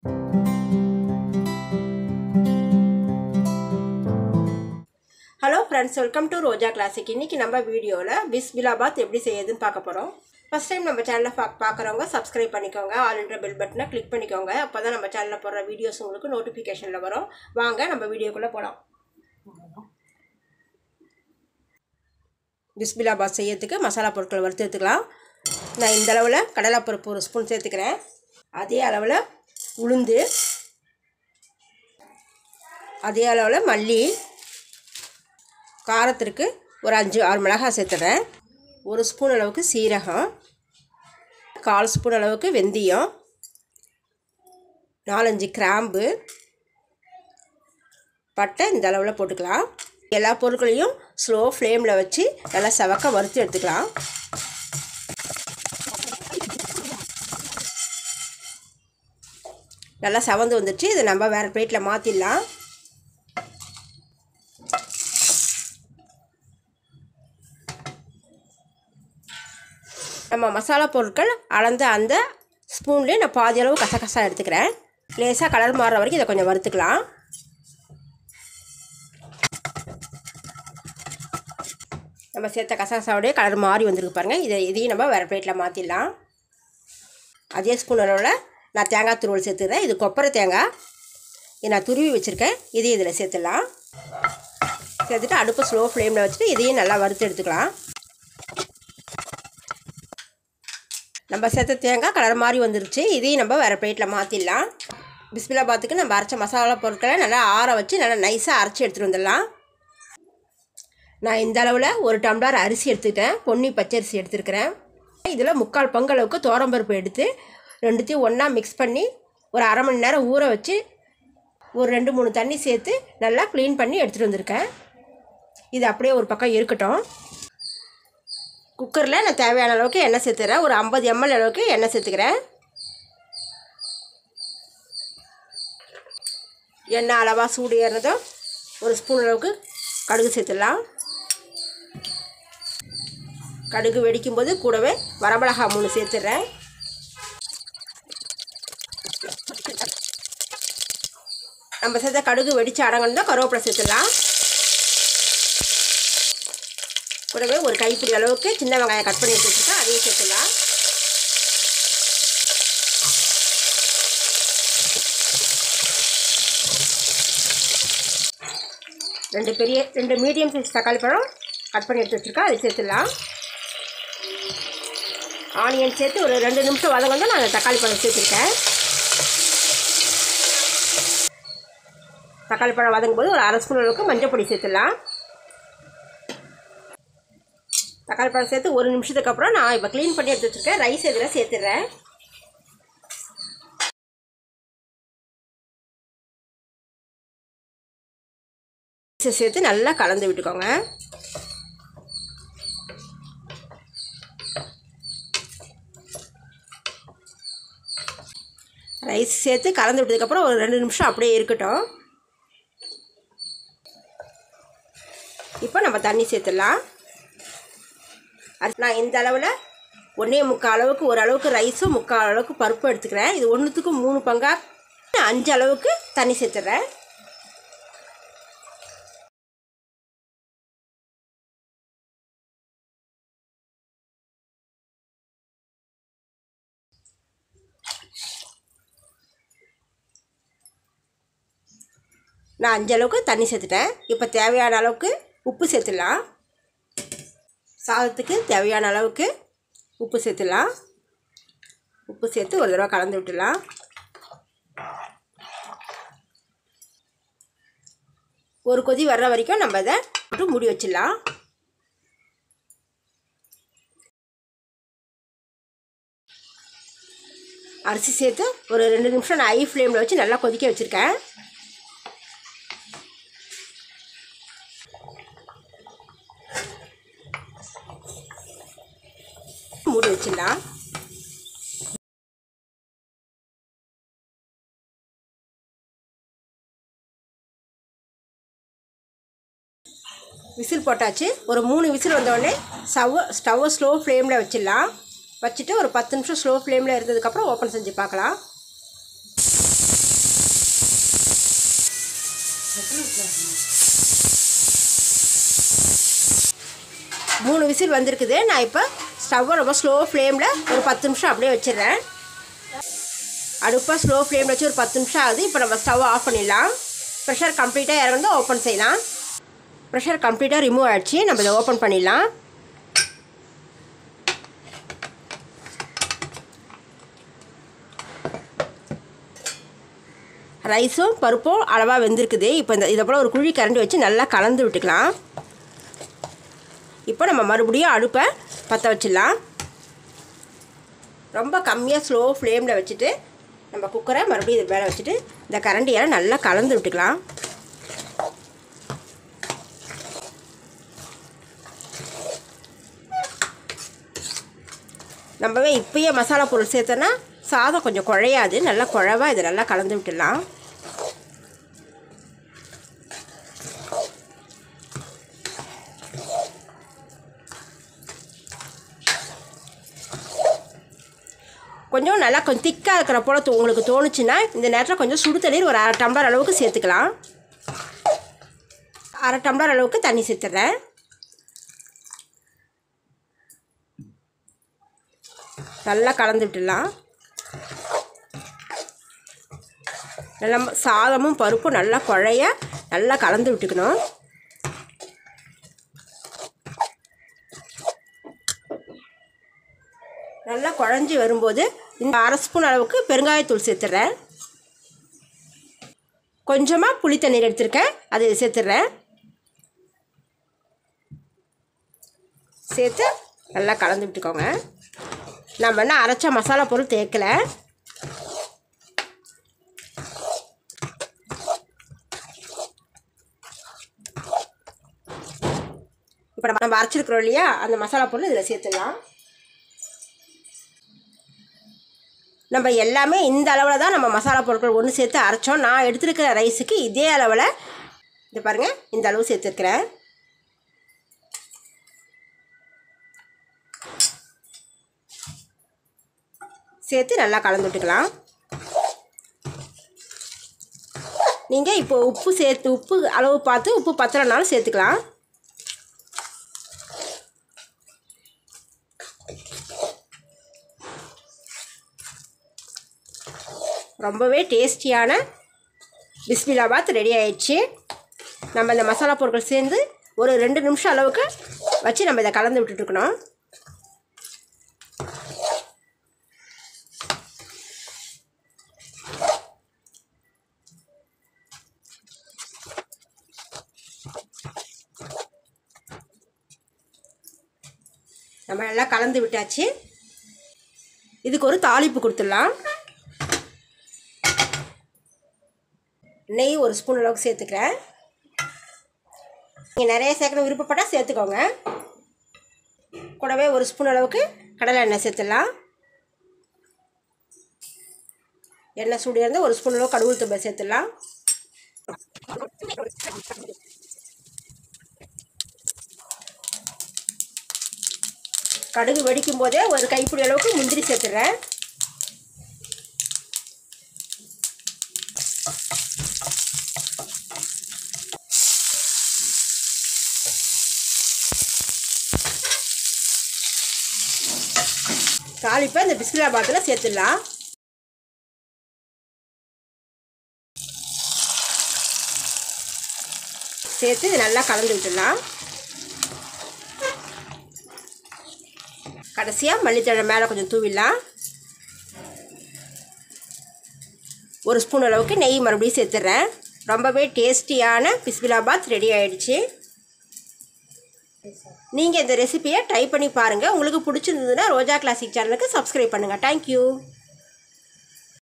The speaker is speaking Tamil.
hello friends welcome to Roja classic இன்றைக்கி நம்ம வீடியோவில் பிஸ்பிலாபாத் எப்படி செய்யுதுன்னு பார்க்க போகிறோம் ஃபஸ்ட் டைம் நம்ம சேனலை பா பார்க்குறவங்க சப்ஸ்கிரைப் பண்ணிக்கோங்க ஆல்ன்ற பெல் பட்டனை கிளிக் பண்ணிக்கோங்க அப்போ தான் நம்ம சேனலில் போடுற வீடியோஸ் உங்களுக்கு நோட்டிஃபிகேஷனில் வரும் வாங்க நம்ம வீடியோக்குள்ளே போகலாம் பிஸ்பிலாபாத் செய்யறதுக்கு மசாலா பொருட்களை வறுத்து எடுத்துக்கலாம் நான் இந்த அளவில் கடலைப்பருப்பு ஒரு ஸ்பூன் சேர்த்துக்கிறேன் அதே அளவில் உளுந்து அதே அளவில் மல்லி காரத்திற்கு ஒரு அஞ்சு ஆறு மிளகாய் சேர்த்துறேன் ஒரு ஸ்பூன் அளவுக்கு சீரகம் கால் ஸ்பூன் அளவுக்கு வெந்தயம் நாலஞ்சு கிராம்பு பட்டை இந்த அளவில் போட்டுக்கலாம் எல்லா பொருட்களையும் ஸ்லோ ஃப்ளேமில் வச்சு நல்லா செவக்க வறுத்து எடுத்துக்கலாம் நல்லா செவந்து வந்துடுச்சு இதை நம்ம வேறு பிளேட்டில் மாற்றிடலாம் நம்ம மசாலா பொருட்கள் அளந்த அந்த ஸ்பூன்லேயே நான் பாதி அளவு கசகசா எடுத்துக்கிறேன் லேசாக கலர் மாறுற வரைக்கும் இதை கொஞ்சம் வறுத்துக்கலாம் நம்ம சேர்த்த கசகசாவோடைய கலர் மாறி வந்திருக்கு பாருங்கள் இதை இதையும் நம்ம வேறு பிளேட்டில் மாற்றிடலாம் அதே ஸ்பூன் அளவில் நான் தேங்காய் துருவல் சேர்த்துக்கிறேன் இது கொப்பரை தேங்காய் இதை நான் துருவி வச்சுருக்கேன் இதையும் இதில் சேர்த்துடலாம் சேர்த்துட்டு அடுப்பு ஸ்லோ ஃப்ளேமில் வச்சுட்டு இதையும் நல்லா வறுத்து எடுத்துக்கலாம் நம்ம சேர்த்த தேங்காய் கலர் மாதிரி வந்துருச்சு இதையும் நம்ம வேறு பிளேட்டில் மாற்றிடலாம் பிஸ்பிலாபாத்துக்கு நம்ம அரைச்ச மசாலா பொருட்களை நல்லா ஆற வச்சு நல்லா நைஸாக அரைச்சி எடுத்துகிட்டு வந்துடலாம் நான் இந்த அளவில் ஒரு டம்ளர் அரிசி எடுத்துக்கிட்டேன் பொன்னி பச்சரிசி எடுத்துருக்கிறேன் இதில் முக்கால் பங்கு அளவுக்கு தோரம்பருப்பு எடுத்து ரெண்டுத்தையும் ஒன்றா மிக்ஸ் பண்ணி ஒரு அரை மணி நேரம் ஊற வச்சு ஒரு ரெண்டு மூணு தண்ணி சேர்த்து நல்லா க்ளீன் பண்ணி எடுத்துகிட்டு வந்திருக்கேன் இது அப்படியே ஒரு பக்கம் இருக்கட்டும் குக்கரில் நான் தேவையான அளவுக்கு எண்ணெய் சேர்த்துக்கிறேன் ஒரு ஐம்பது எம்எல் அளவுக்கு எண்ணெய் சேர்த்துக்கிறேன் எண்ணெய் அளவாக சூடு ஏறினதும் ஒரு ஸ்பூன் அளவுக்கு கடுகு சேர்த்துடலாம் கடுகு வெடிக்கும் போது கூடவே வரமிளகா மூணு சேர்த்துடுறேன் நம்ம சேர்த்த கடுகு வெடித்து அடங்கணும் கருவேப்பிலை சேர்த்துடலாம் கூடவே ஒரு கைப்பிடி அளவுக்கு சின்ன வெங்காயம் கட் பண்ணி வச்சுருக்கேன் அதையும் சேர்த்துலாம் ரெண்டு பெரிய ரெண்டு மீடியம் சைஸ் தக்காளி பழம் கட் பண்ணி எடுத்து வச்சுருக்கேன் அதை சேர்த்துடலாம் ஆனியன் சேர்த்து ஒரு ரெண்டு நிமிஷம் வதங்க நான் அந்த தக்காளி பழம் சேர்த்துருக்கேன் தக்காளி பழம் வதங்கும் போது ஒரு அரை ஸ்பூன் அளவுக்கு மஞ்சள் பொடி சேர்த்துடலாம் தக்காளி பழம் சேர்த்து ஒரு நிமிஷத்துக்கு அப்புறம் நான் இப்போ க்ளீன் பண்ணி எடுத்து வச்சுருக்கேன் ரைஸ் இதில் சேர்த்துடுறேன் ரைஸை சேர்த்து நல்லா கலந்து விட்டுக்கோங்க ரைஸ் சேர்த்து கலந்து விட்டதுக்கப்புறம் ஒரு ரெண்டு நிமிஷம் அப்படியே இருக்கட்டும் இப்போ நம்ம தண்ணி சேர்த்துடலாம் அது நான் இந்த அளவில் ஒன்றே முக்கால் அளவுக்கு ஒரு அளவுக்கு ரைஸும் முக்கால் அளவுக்கு பருப்பும் எடுத்துக்கிறேன் இது ஒன்றுத்துக்கு மூணு பங்காக அஞ்சு அளவுக்கு தண்ணி சேர்த்துட்றேன் நான் அஞ்சு அளவுக்கு தண்ணி சேர்த்துட்டேன் இப்போ தேவையான அளவுக்கு உப்பு சேர்த்துடலாம் சாதத்துக்கு தேவையான அளவுக்கு உப்பு சேர்த்துடலாம் உப்பு சேர்த்து ஒரு தடவை கலந்து விட்டுடலாம் ஒரு கொதி வர்ற வரைக்கும் நம்ம இதை மட்டும் மூடி வச்சிடலாம் அரிசி சேர்த்து ஒரு ரெண்டு நிமிஷம் நான் ஐ ஃப்ளேமில் வச்சு நல்லா கொதிக்க வச்சுருக்கேன் மூடி வச்சிடலாம் விசில் போட்டாச்சு ஒரு மூணு விசில் வந்தோடனே ஸ்டவ் ஸ்டவ்வை ஸ்லோ ஃப்ளேமில் வச்சிடலாம் வச்சுட்டு ஒரு பத்து நிமிஷம் ஸ்லோ ஃப்ளேமில் இருந்ததுக்கப்புறம் ஓப்பன் செஞ்சு பார்க்கலாம் மூணு விசில் வந்திருக்குது நான் இப்போ ஸ்டவ்வை ரொம்ப ஸ்லோ ஃப்ளேமில் ஒரு பத்து நிமிஷம் அப்படியே வச்சிடுறேன் அடுப்பை ஸ்லோ ஃப்ளேமில் வச்சு ஒரு பத்து நிமிஷம் ஆகுது இப்போ நம்ம ஸ்டவ் ஆஃப் பண்ணிடலாம் ப்ரெஷர் கம்ப்ளீட்டாக இறந்து ஓப்பன் செய்யலாம் ப்ரெஷர் கம்ப்ளீட்டாக ரிமூவ் ஆகிடுச்சு நம்ம இதை ஓப்பன் பண்ணிடலாம் ரைஸும் பருப்பும் அளவாக வெந்திருக்குது இப்போ இந்த இதை போல் ஒரு குழி கரண்டி வச்சு நல்லா கலந்து விட்டுக்கலாம் இப்போ நம்ம மறுபடியும் அடுப்பை பற்ற வச்சிடலாம் ரொம்ப கம்மியாக ஸ்லோ ஃப்ளேமில் வச்சுட்டு நம்ம குக்கரை மறுபடியும் இது மேலே வச்சுட்டு இந்த கரண்டியால் நல்லா கலந்து விட்டுக்கலாம் நம்மவே இப்பயே மசாலா பொருள் சேர்த்தோன்னா சாதம் கொஞ்சம் குழையாது நல்லா குழவா இதை நல்லா கலந்து விட்டுடலாம் கொஞ்சம் நல்லா கொஞ்சம் திக்காக இருக்கிற போல் தோ- உங்களுக்கு தோணுச்சுன்னா இந்த நேரத்தில் கொஞ்சம் சுடு தண்ணீர் ஒரு அரை டம்ளர் அளவுக்கு சேர்த்துக்கலாம் அரை டம்ளர் அளவுக்கு தண்ணி சேர்த்துட்றேன் நல்லா கலந்து விட்டுடலாம் நல்லா ம- சாதமும் பருப்பும் நல்லா குழைய நல்லா கலந்து விட்டுக்கணும் நல்லா குழஞ்சி வரும்போது இந்த அரை ஸ்பூன் அளவுக்கு பெருங்காயத்தூள் சேர்த்துட்றேன் கொஞ்சமாக புளி தண்ணீர் எடுத்திருக்கேன் அதை சேர்த்துட்றேன் சேர்த்து நல்லா கலந்து விட்டுக்கோங்க நம்ம என்ன அரைச்ச மசாலா பொருள் தேய்க்கல இப்போ நம்ம நம்ம அரைச்சிருக்கிறோம் இல்லையா அந்த மசாலா பொருள் இதில் சேர்த்துடலாம் நம்ம எல்லாமே இந்த அளவில் தான் நம்ம மசாலா பொருட்கள் ஒன்று சேர்த்து அரைச்சோம் நான் எடுத்துருக்கிற ரைஸுக்கு இதே அளவில் இது பாருங்கள் இந்த அளவு சேர்த்துருக்கிறேன் சேர்த்து நல்லா கலந்து விட்டுக்கலாம் நீங்கள் இப்போ உப்பு சேர்த்து உப்பு அளவு பார்த்து உப்பு பத்தலைனாலும் சேர்த்துக்கலாம் ரொம்பவே டேஸ்டியான பிஸ்மிலாபாத் ரெடி ஆயிடுச்சு நம்ம இந்த மசாலா பொருட்கள் சேர்ந்து ஒரு ரெண்டு நிமிஷம் அளவுக்கு வச்சு நம்ம இதை கலந்து விட்டுட்டுருக்கணும் நம்ம நல்லா கலந்து விட்டாச்சு இதுக்கு ஒரு தாளிப்பு கொடுத்துடலாம் நெய் ஒரு ஸ்பூன் அளவுக்கு சேர்த்துக்கிறேன் நீங்கள் நிறைய சேர்க்கணும் விருப்பப்பட்டால் சேர்த்துக்கோங்க கூடவே ஒரு ஸ்பூன் அளவுக்கு கடலை எண்ணெய் சேர்த்துடலாம் எண்ணெய் சூடு இருந்தால் ஒரு ஸ்பூன் அளவு கடுகு தும்பை சேர்த்துடலாம் கடுகு வெடிக்கும் போதே ஒரு கைப்பிடி அளவுக்கு முந்திரி சேர்த்துடுறேன் தாளிப்பை இந்த பிஸ்மிலா பாத்தில் சேர்த்துடலாம் சேர்த்து இது நல்லா கலந்து விட்டுடலாம் கடைசியாக மல்லித்தழை மேலே கொஞ்சம் தூவிடலாம் ஒரு ஸ்பூன் அளவுக்கு நெய் மறுபடியும் சேர்த்துட்றேன் ரொம்பவே டேஸ்டியான பிஸ்மிலாபாத் ரெடி ஆயிடுச்சு நீங்கள் இந்த ரெசிபியை ட்ரை பண்ணி பாருங்கள் உங்களுக்கு பிடிச்சிருந்ததுன்னா ரோஜா கிளாசிக் சேனலுக்கு சப்ஸ்கிரைப் பண்ணுங்கள் தேங்க்யூ